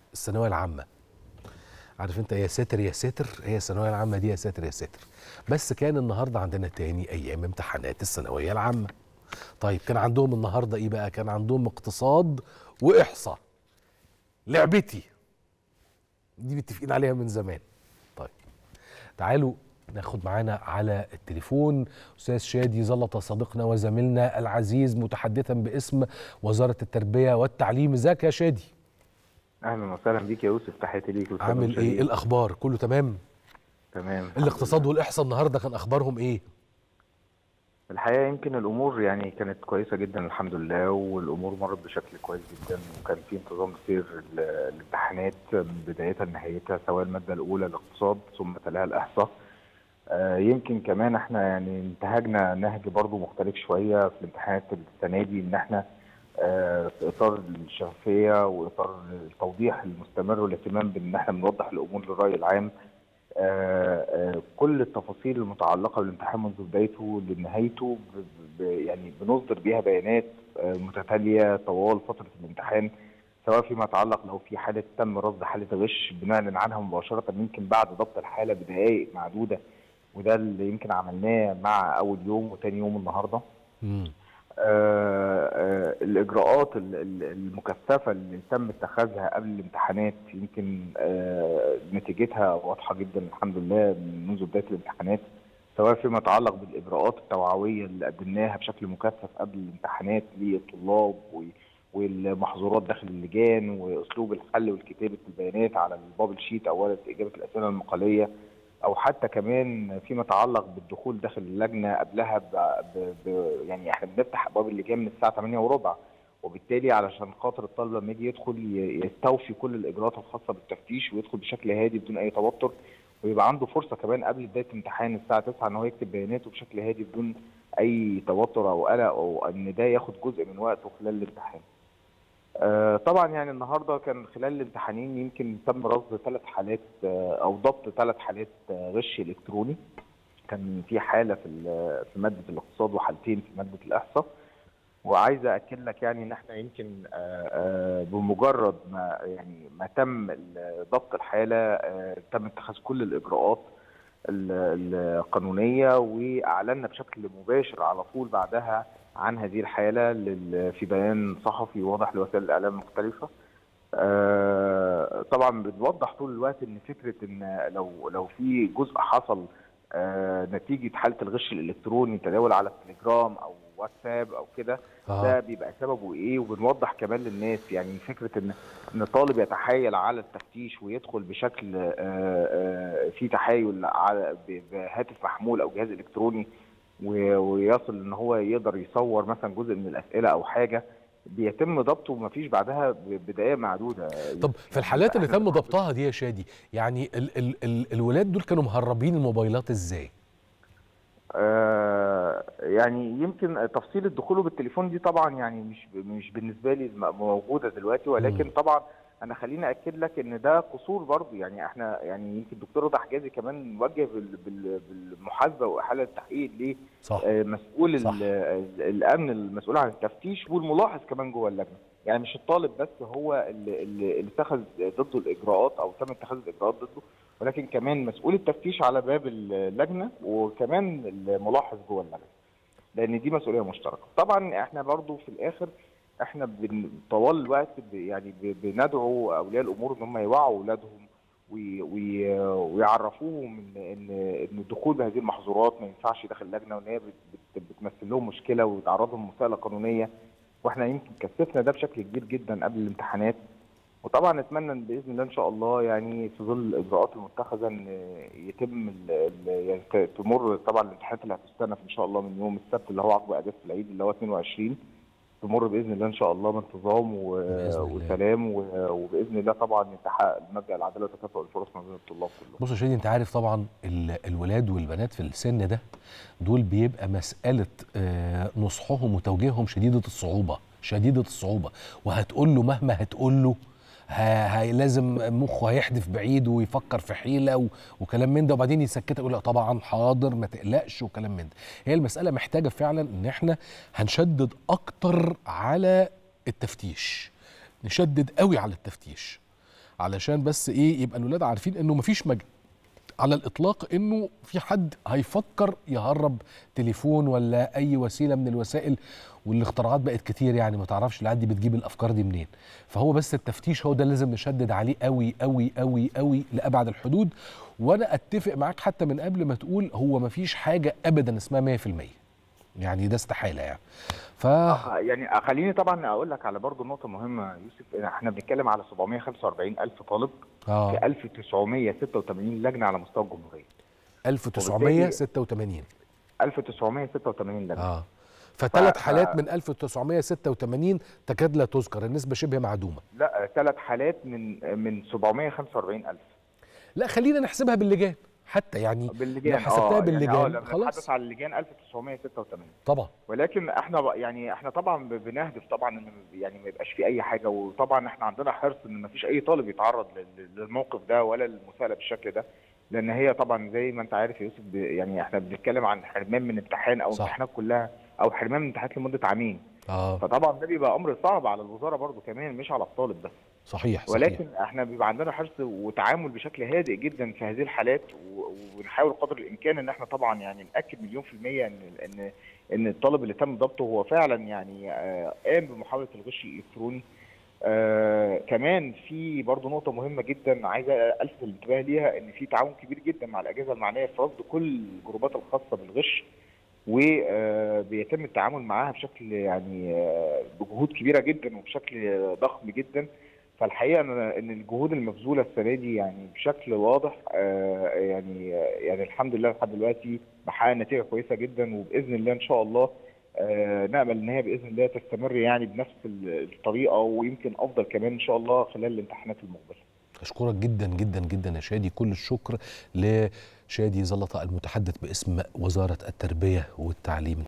الثانويه العامه عارف انت يا ساتر يا ساتر هي الثانويه العامه دي يا ساتر يا ساتر بس كان النهارده عندنا تاني ايام امتحانات الثانويه العامه طيب كان عندهم النهارده ايه بقى كان عندهم اقتصاد واحصاء لعبتي دي متفقين عليها من زمان طيب تعالوا ناخد معانا على التليفون استاذ شادي زلطه صديقنا وزميلنا العزيز متحدثا باسم وزاره التربيه والتعليم ازيك يا شادي اهلا وسهلا بيك يا يوسف تحياتي ليك والسلام عامل ايه عليكم. ايه الاخبار كله تمام تمام الاقتصاد والاحصاء النهارده كان اخبارهم ايه الحقيقه يمكن الامور يعني كانت كويسه جدا الحمد لله والامور مرت بشكل كويس جدا وكان في انتظام سير ال- الامتحانات من بدايتها لنهايتها سواء الماده الاولى الاقتصاد ثم تلاها الاحصاء آه، يمكن كمان احنا يعني انتهجنا نهج برضو مختلف شويه في الامتحانات السنه دي ان احنا آه، في اطار الشفافيه واطار التوضيح المستمر والاهتمام بان احنا بنوضح الامور للراي العام آه، آه، كل التفاصيل المتعلقه بالامتحان منذ بدايته لنهايته ب- ب- يعني بنصدر بيها بيانات آه، متتاليه طوال فتره الامتحان سواء فيما يتعلق لو في حاله تم رصد حاله غش بنعلن عنها مباشره يمكن بعد ضبط الحاله بدقائق معدوده وده اللي يمكن عملناه مع اول يوم وتاني يوم النهارده مم. آه، آه، الاجراءات ال- ال- المكثفه اللي تم اتخاذها قبل الامتحانات يمكن آه، نتيجتها واضحه جدا الحمد لله منذ بدايه الامتحانات سواء فيما يتعلق بالاجراءات التوعويه اللي قدمناها بشكل مكثف قبل الامتحانات للطلاب و- والمحظورات داخل اللجان واسلوب الحل وكتابه البيانات على البابل شيت او ورقه اجابه الاسئله المقاليه او حتى كمان فيما يتعلق بالدخول داخل اللجنه قبلها ب... ب... ب... يعني احنا بنفتح ابواب اللجان من الساعه 8 وربع وبالتالي علشان خاطر الطالب لما يجي يدخل ي- يستوفي كل الاجراءات الخاصه بالتفتيش ويدخل بشكل هادي بدون اي توتر ويبقى عنده فرصه كمان قبل بدايه الامتحان الساعه 9 ان هو يكتب بياناته بشكل هادي بدون اي توتر او قلق او ان ده ياخد جزء من وقته خلال الامتحان. آه، طبعا يعني النهارده كان خلال الامتحانين يمكن تم رصد ثلاث حالات آه، او ضبط ثلاث حالات آه، غش الكتروني كان في حاله في ال- في ماده الاقتصاد وحالتين في ماده الاحصاء وعايز اكد لك يعني ان احنا يمكن آه، آه، بمجرد ما يعني ما تم ال- ضبط الحاله آه، تم اتخاذ كل الاجراءات ال- القانونيه واعلنا بشكل مباشر على طول بعدها عن هذه الحاله لل- في بيان صحفي واضح لوسائل الاعلام المختلفه آه، طبعا بنوضح طول الوقت ان فكره ان لو لو في جزء حصل آه، نتيجه حاله الغش الالكتروني تداول على التليجرام او واتساب او كده آه. ده بيبقى سببه ايه وبنوضح كمان للناس يعني فكره ان ان طالب يتحايل على التفتيش ويدخل بشكل آه، آه، في تحايل على ب- بهاتف محمول او جهاز الكتروني و- ويصل ان هو يقدر يصور مثلا جزء من الاسئله او حاجه بيتم ضبطه ومفيش بعدها ب- بدقائق معدوده طب في الحالات اللي إحنا- تم ضبطها دي يا شادي يعني ال ال ال الولاد دول كانوا مهربين الموبايلات ازاي آه، يعني يمكن تفصيل الدخول بالتليفون دي طبعا يعني مش مش بالنسبه لي م- موجوده دلوقتي ولكن مم. طبعا انا خليني اكد لك ان ده قصور برضه يعني احنا يعني يمكن الدكتور رضا حجازي كمان موجه بال- بال- بالمحاسبه واحاله التحقيق صح لمسؤول صح. ال- ال- الامن المسؤول عن التفتيش والملاحظ كمان جوه اللجنه يعني مش الطالب بس هو اللي اللي اللي اتخذ ضده الاجراءات او تم اتخاذ الاجراءات ضده ولكن كمان مسؤول التفتيش على باب اللجنه وكمان الملاحظ جوه اللجنه لان دي مسؤوليه مشتركه طبعا احنا برضو في الاخر احنا بن- طوال الوقت ب- يعني ب- بندعو اولياء الامور ان هم يوعوا اولادهم وي- وي- ويعرفوهم ان ان ان الدخول بهذه المحظورات ما ينفعش داخل اللجنه وان هي بت- بت- بتمثل لهم مشكله وتعرضهم لمساءله قانونيه واحنا يمكن كثفنا ده بشكل كبير جدا قبل الامتحانات وطبعا نتمنى إن باذن الله ان شاء الله يعني في ظل الاجراءات المتخذه ان يتم ال- ال- يعني ت- تمر طبعا الامتحانات اللي هتستنى ان شاء الله من يوم السبت اللي هو عقب اجازه العيد اللي هو 22 تمر باذن الله ان شاء الله بانتظام و- بإذن الله. وسلام و- وباذن الله طبعا يتحقق مبدا العداله وتكافؤ الفرص ما بين الطلاب كلهم. بص يا شادي انت عارف طبعا ال- الولاد والبنات في السن ده دول بيبقى مساله آه، نصحهم وتوجيههم شديده الصعوبه شديده الصعوبه وهتقول له مهما هتقول له ه- هي لازم مخه هيحدف بعيد ويفكر في حيله و- وكلام من ده وبعدين يسكتك يقول لا طبعا حاضر ما تقلقش وكلام من ده هي المساله محتاجه فعلا ان احنا هنشدد اكتر على التفتيش نشدد قوي على التفتيش علشان بس ايه يبقى الولاد عارفين انه مفيش مج... على الاطلاق انه في حد هيفكر يهرب تليفون ولا اي وسيله من الوسائل والاختراعات بقت كتير يعني ما تعرفش العيال دي بتجيب الافكار دي منين فهو بس التفتيش هو ده اللي لازم نشدد عليه قوي قوي قوي قوي لابعد الحدود وانا اتفق معاك حتى من قبل ما تقول هو ما فيش حاجه ابدا اسمها 100% يعني ده استحاله يعني ف آه، يعني خليني طبعا اقول لك على برضو نقطه مهمه يا يوسف احنا بنتكلم على 745 الف طالب اه في 1986 لجنه على مستوى الجمهوريه 1986 1986 لجنه اه فثلاث ف- حالات من 1986 تكاد لا تذكر النسبه شبه معدومه لا ثلاث حالات من من 745 الف لا خلينا نحسبها باللجان حتى يعني باللجان لو حسبتها يعني باللجان اه لما خلاص. نتحدث على اللجان 1986 طبعا ولكن احنا بق- يعني احنا طبعا ب- بنهدف طبعا ان يعني ما يبقاش في اي حاجه وطبعا احنا عندنا حرص ان ما فيش اي طالب يتعرض لل- للموقف ده ولا للمساءله بالشكل ده لان هي طبعا زي ما انت عارف يا يوسف ب- يعني احنا بنتكلم عن حرمان من امتحان او صح. امتحانات كلها او حرمان من امتحانات لمده عامين اه فطبعا ده بيبقى امر صعب على الوزاره برضو كمان مش على الطالب بس صحيح صحيح ولكن احنا بيبقى عندنا حرص وتعامل بشكل هادئ جدا في هذه الحالات و- ونحاول قدر الامكان ان احنا طبعا يعني ناكد مليون في الميه ان ان ان الطالب اللي تم ضبطه هو فعلا يعني آه، قام بمحاوله الغش الالكتروني آه كمان في برضه نقطة مهمة جدا عايز ألفت الانتباه ليها إن في تعاون كبير جدا مع الأجهزة المعنية في رصد كل الجروبات الخاصة بالغش وبيتم التعامل معاها بشكل يعني آه، بجهود كبيرة جدا وبشكل ضخم جدا فالحقيقه ان ان الجهود المبذوله السنه دي يعني بشكل واضح آه، يعني يعني الحمد لله لحد دلوقتي محقق نتيجه كويسه جدا وباذن الله ان شاء الله آه، نامل ان هي باذن الله تستمر يعني بنفس الطريقه ويمكن افضل كمان ان شاء الله خلال الامتحانات المقبله. اشكرك جدا جدا جدا يا شادي كل الشكر لشادي زلطه المتحدث باسم وزاره التربيه والتعليم